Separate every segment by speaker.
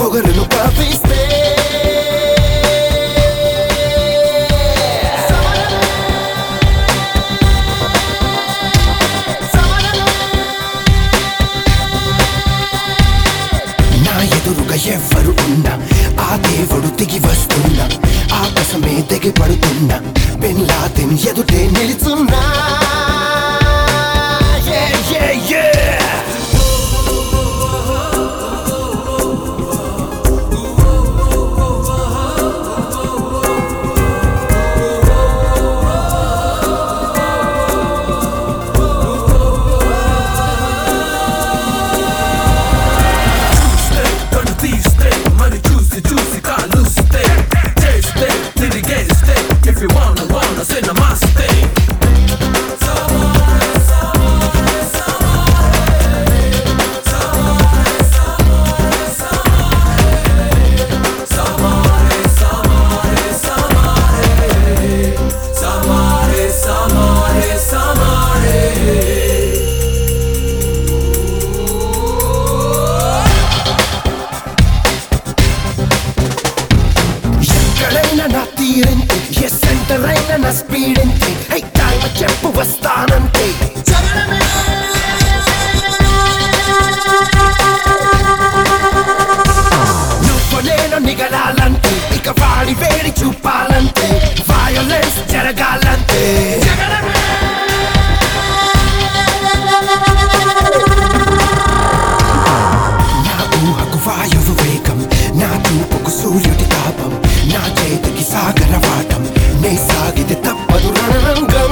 Speaker 1: పొగరును కవిస్తే నా ఎదురుగా ఎవ్వరు ఉన్నా ఆ దేవుడు దిగి వస్తున్నా ఆకాశమే దిగి పడుతున్నా బిన్ లాదెన్ ఎదుటే నిలుచున్నా Yeah, yeah, yeah.
Speaker 2: గన్ను తీస్తే మరి చూసి చూసి కాలుస్తే చేస్తే తిరిగేస్తే if you want want say నమస్తే Samare, samare, samare.
Speaker 1: ఎక్కడైనా నా తీరంతే ఏ సెంటర్ అయినా నా స్పీడ్ అంతే హై టైం చెప్పు వస్తానంతే నువ్వు నేను నిగలాలంటే ఇక వాడి వేడి చూపాలంటే వయోలెన్స్ జరగాలంటే నా ఊహకు వాయువు వేగం నా తూపుకు సూర్యుడి తాపం నా చేతికి సాగర వాటం నే సాగితే తప్పదు రణరంగం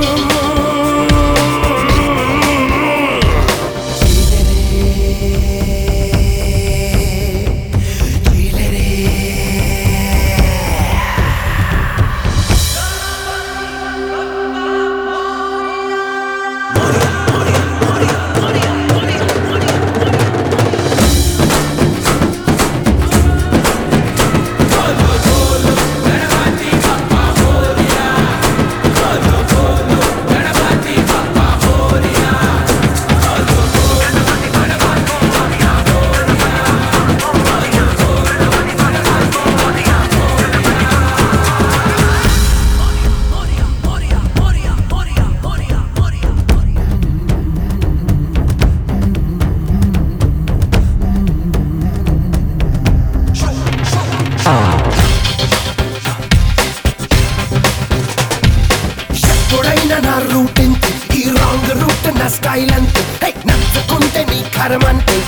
Speaker 1: ఎప్పుడైనా నా రూట్ ఎంత ఈ రాంగ్ రూట్ నా స్టైల్ అంతే హై, నచ్చకుంటే నీ కరమంతే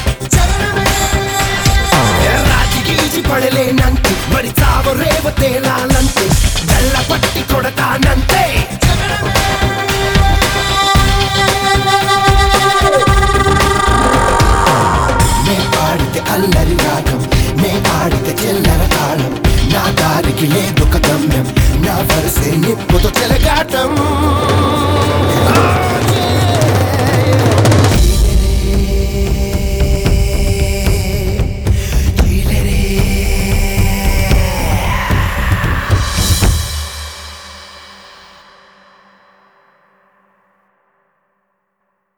Speaker 1: రాజి గీజి పడలేనంతే మరి చావు రేవ తేలాలంతే గల్ల పట్టి కొడతానంతే నే పాడితే అల్లరి రాగం నే ఆడితే చెల్లర తాళం నా దారికి లేదు